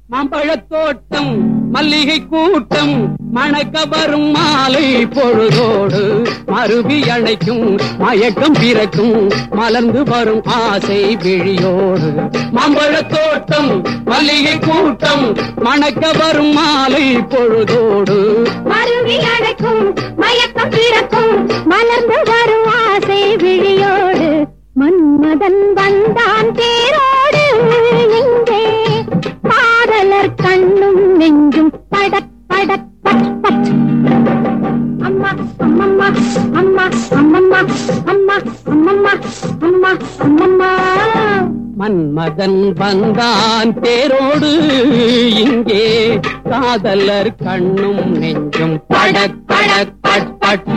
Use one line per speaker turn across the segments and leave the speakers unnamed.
மாம்பழத் தோட்டம் மல்லிகை கூட்டம் மணக்க வரும் மாலை பொழுதோடு மருவி அணைக்கும் மயக்கம் பிறக்கும் மலர்ந்து வரும் ஆசை விழியோடு மாம்பழத் தோட்டம் மல்லிகை கூட்டம் மணக்க வரும் மாலை பொழுதோடு
மருவி அடைக்கும் மயக்கம் பிறக்கும் மலர்ந்து வரும் ஆசை விழியோடு மன்மதன் வந்தான் தேரோடு எங்கே காதலர் கண்ணும் நெஞ்சும் படக் படக் பட் பட் அம்மா அம்மம்மா அம்மா அம்மம்மா அம்மா அம்மம்மா அம்மா அம்மம்மா
மன்மதன் வந்தான் தேரோடு இங்கே காதலர் கண்ணும் நெஞ்சும் படக் படக் பட் பட்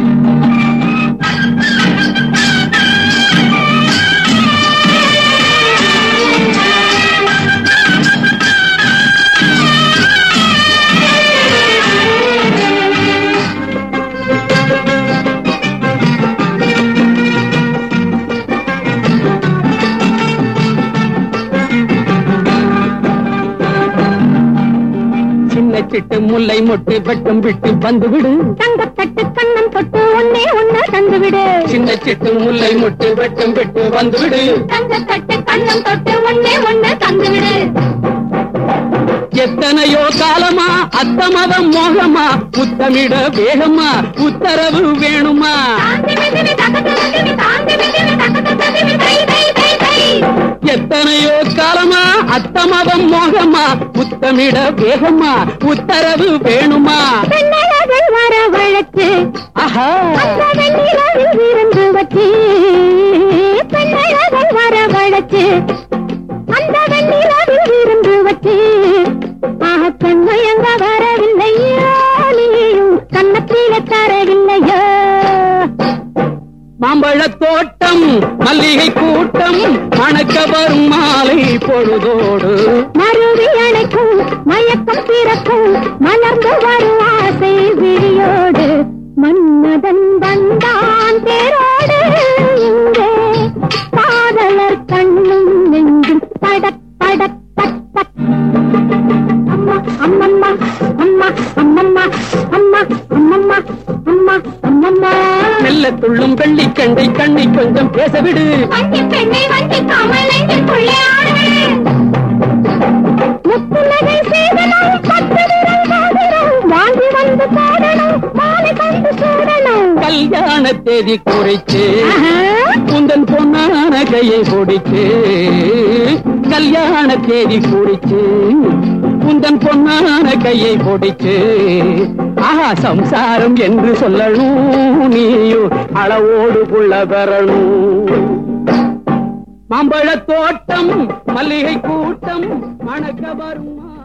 சின்ன சிட்டு முல்லை மொட்டு வெட்டும் விட்டு வந்து விடு
தங்கத்தட்டு கண்ணம் தொட்டு ஒன்னே ஒன்னு தந்துவிடு
சின்ன சிட்டு முல்லை மொட்டு வெட்டும் விட்டு வந்து விடு
தங்கத்தட்டு கண்ணம் தொட்டு ஒன்னே ஒன்னு தந்துவிடு
எத்தனையோ காலமா அத்தமதம் மோகமா புத்தமிட வேகமா உத்தரவு வேணுமா
தாண்டி மிதினி தகட்டு மிதினி தாண்டி மிதினி தகட்டு மிதினி தை தை தை தை
எத்தனையோ காலமா அத்தமதம் மோகமா புத்தமிட வேகமா உத்தரவு வேணுமா
பெண்ணழகல் வர வழக்கு
ஆஹா
அந்த வெண்ணிலவில் விருந்து வச்சு பெண்ணழகல் வர வழக்கு அந்த வெண்ணிலவில் விருந்து வச்சு ஆக கண்மயங்க வரவில்லையோ நீயும் கண்ணத்தில தரவில்லையோ
மாம்பழத் தோட்டம் மல்லிகை கூட்டம் மணக்க வரும் மாலை பொழுதோடு
மருவி அணைக்கும் மயக்கம் பிறக்கும் மலர்ந்து வரும் ஆசை விழியோடு மன்மதன் வந்தான் தேரோடு இங்கே காதலர் கண்ணும் நெஞ்சும் படக் படக் பட் பட் அம்மா அம்மம்மா அம்மா அம்மம்மா அம்மா அம்மம்மா அம்மா அம்மம்மா
மெல்ல துள்ளும் வெள்ளிக்கண்டை கண்ணை கொஞ்சம் பேசவிடு
வண்டி பெண்ணை வண்டி கமலெஞ்சுக்குள்ளே ஆடு முத்துலகை சேதனம் பத்து விரல் மோதிரம் வாங்கி வந்து போடணும் மாலை கண்டு சூடணும்
கல்யாண தேதி குறிச்சு
ஆஹா.
உந்தன் பொன்னான கையை பிடிச்சு கல்யாண தேதி குறிச்சு உந்தன் பொன்னான கையை பிடிச்சு ஆஹா சம்சாரம் என்று சொல்லணும் நீயும் அளவோடு புள்ள பெறணும் மாம்பழத் தோட்டம் மல்லிகை கூட்டம் மணக்க வருமா